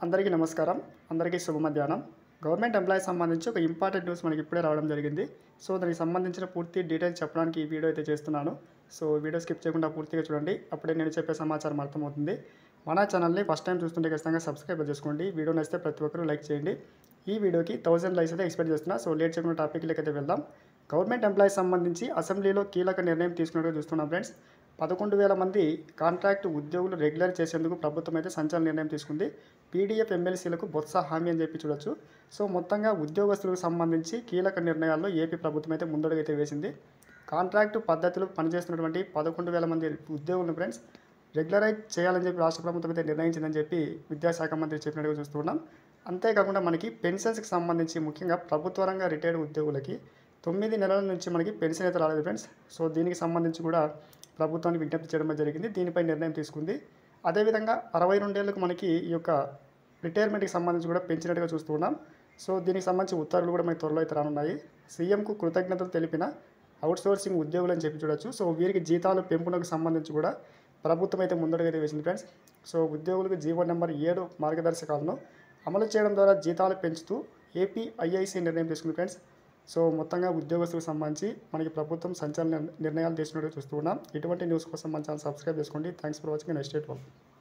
అందరికీ నమస్కారం అందరికీ శుభ మధ్యాహ్నం గవర్నమెంట్ ఎంప్లాయీస్ సంబంధించి ఒక ఇంపార్టెంట్ న్యూస్ మనకి ఇప్పుడే రావడం జరిగింది సో దానికి సంబంధించిన పూర్తి డీటెయిల్స్ చెప్పడానికి ఈ వీడియో అయితే చేస్తున్నాను సో వీడియో స్కిప్ చేయకుండా పూర్తిగా చూడండి అప్పుడే నేను చెప్పే సమాచారం అర్థమవుతుంది మన ఛానల్ని ఫస్ట్ టైం చూస్తుంటే ఖచ్చితంగా సబ్స్క్రైబ్ చేసుకోండి వీడియో నచ్చితే ప్రతి ఒక్కరూ లైక్ చేయండి ఈ వీడియోకి థౌసండ్ లైక్స్ అయితే ఎక్స్పెక్ట్ చేస్తున్నా సో లేట్ చేయకుండా టాపిక్లకి అయితే వెళ్దాం గవర్నమెంట్ ఎంప్లాయీస్ సంబంధించి అసెంబ్లీలో కీలక నిర్ణయం తీసుకున్నట్టుగా చూస్తున్నాం ఫ్రెండ్స్ పదకొండు వేల మంది కాంట్రాక్ట్ ఉద్యోగులు రెగ్యులర్ చేసేందుకు ప్రభుత్వం అయితే సంచలన నిర్ణయం తీసుకుంది పీడీఎఫ్ ఎమ్మెల్సీలకు బొత్స హామీ అని చెప్పి చూడొచ్చు సో మొత్తంగా ఉద్యోగస్తులకు సంబంధించి కీలక నిర్ణయాల్లో ఏపీ ప్రభుత్వం అయితే ముందడుగైతే వేసింది కాంట్రాక్టు పద్ధతిలో పనిచేస్తున్నటువంటి పదకొండు వేల మంది ఉద్యోగులను ఫ్రెండ్స్ రెగ్యులరైజ్ చేయాలని చెప్పి రాష్ట్ర ప్రభుత్వం అయితే నిర్ణయించిందని చెప్పి విద్యాశాఖ మంత్రి చెప్పినట్టుగా చూస్తున్నాం అంతేకాకుండా మనకి పెన్షన్స్కి సంబంధించి ముఖ్యంగా ప్రభుత్వ రంగ రిటైర్డ్ ఉద్యోగులకి తొమ్మిది నెలల నుంచి మనకి పెన్షన్ అయితే రాలేదు ఫ్రెండ్స్ సో దీనికి సంబంధించి కూడా ప్రభుత్వానికి విజ్ఞప్తి చేయడం జరిగింది దీనిపై నిర్ణయం తీసుకుంది అదేవిధంగా అరవై రెండేళ్లకు మనకి ఈ యొక్క రిటైర్మెంట్కి సంబంధించి కూడా పెంచినట్టుగా చూస్తున్నాం సో దీనికి సంబంధించి ఉత్తర్వులు కూడా మనకి త్వరలో అయితే రానున్నాయి సీఎంకు కృతజ్ఞతలు తెలిపిన అవుట్సోర్సింగ్ ఉద్యోగులు అని చెప్పి చూడొచ్చు సో వీరికి జీతాలు పెంపునకు సంబంధించి కూడా ప్రభుత్వం అయితే ముందడుగు అయితే వేసింది ఫ్రెండ్స్ సో ఉద్యోగులకు జీవో నెంబర్ ఏడు మార్గదర్శకాలను అమలు చేయడం ద్వారా జీతాలు పెంచుతూ ఏపీ ఐఐసి నిర్ణయం తీసుకుంది ఫ్రెండ్స్ సో మొత్తంగా ఉద్యోగస్తులకు సంబంధించి మనకి ప్రభుత్వం సంచలన నిర్ణయాలు తీసుకున్నట్టు చూస్తూ ఉన్నాం ఇటువంటి న్యూస్ కోసం మన ఛానల్ సబ్స్క్రైబ్ చేసుకోండి thanks for watching next date